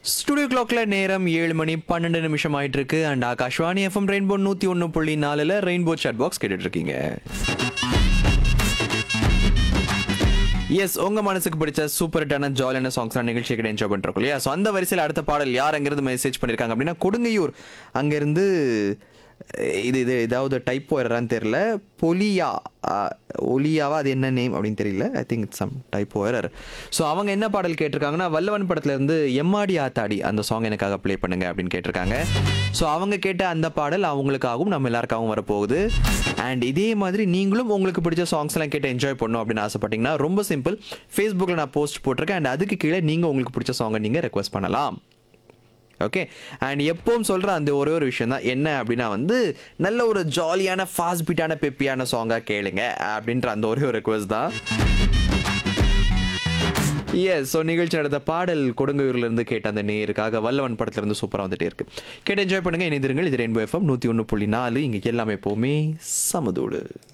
studio கிளாக்ல நேரம் ஏழு மணி பன்னெண்டு நிமிஷம் ஆயிட்டு இருக்கு அண்ட் ஆகாஷ்வாணி எஃப்எம் ரெயின்போ நூத்தி ஒன்று புள்ளி நாலுல ரெயின்போ சாட் பாக்ஸ் கேட்டுட்டு இருக்கீங்க எஸ் உங்க மனசுக்கு பிடிச்ச சூப்பர் ஹிட்டான ஜாலியான சாங்ஸ் நிகழ்ச்சி கிட்ட என்ஜாய் பண்றோம் இல்லையா ஸோ அந்த வரிசையில் அடுத்த பாடல் யார் அங்கிருந்து மெசேஜ் பண்ணிருக்காங்க அப்படின்னா கொடுங்கையூர் அங்கிருந்து அஹ், இது இது ஏதாவது டைப் போயிடுறான்னு தெரியல பொலியா அஹ், ஒலியாவா அது என்ன நேம் அப்படின்னு தெரியல I think it's some type error so அவங்க என்ன பாடல் கேட்டிருக்காங்கன்னா வல்லவன் படத்துல இருந்து எம்மாடி ஆத்தாடி அந்த சாங் எனக்காக ப்ளே பண்ணுங்க அப்படின்னு கேட்டிருக்காங்க ஸோ அவங்க கேட்ட அந்த பாடல் அவங்களுக்காகவும் நம்ம எல்லாருக்காகவும் வரப்போகுது அண்ட் இதே மாதிரி நீங்களும் உங்களுக்கு பிடிச்ச சாங்ஸ் எல்லாம் கேட்டு என்ஜாய் பண்ணணும் அப்படின்னு ஆசைப்பட்டீங்கன்னா ரொம்ப சிம்பிள் ஃபேஸ்புக்கில் நான் போஸ்ட் போட்டிருக்கேன் அண்ட் அதுக்கு கீழே நீங்கள் உங்களுக்கு பிடிச்ச சாங்கை நீங்கள் ரெக்வஸ்ட் பண்ணலாம் ஓகே அண்ட் எப்பவும் சொல்கிற அந்த ஒரே ஒரு விஷயம் தான் என்ன அப்படின்னா வந்து நல்ல ஒரு ஜாலியான ஃபாஸ்ட் பீட்டான பெப்பியான சாங்காக கேளுங்க அப்படின்ற அந்த ஒரே ஒரு ரெக்வஸ்ட் தான் எஸ் ஸோ நிகழ்ச்சி நடந்த பாடல் கொடுங்கையூர்ல இருந்து கேட்ட அந்த நேருக்காக வல்லவன் படத்துல இருந்து சூப்பராக வந்துட்டே இருக்கு கேட்டு என்ஜாய் பண்ணுங்க இணைந்திருங்கள் இது ரெயின்போ எஃப்எம் நூற்றி ஒன்று புள்ளி நாலு இங்கே எல்லாமே எப்போவுமே சமதோடு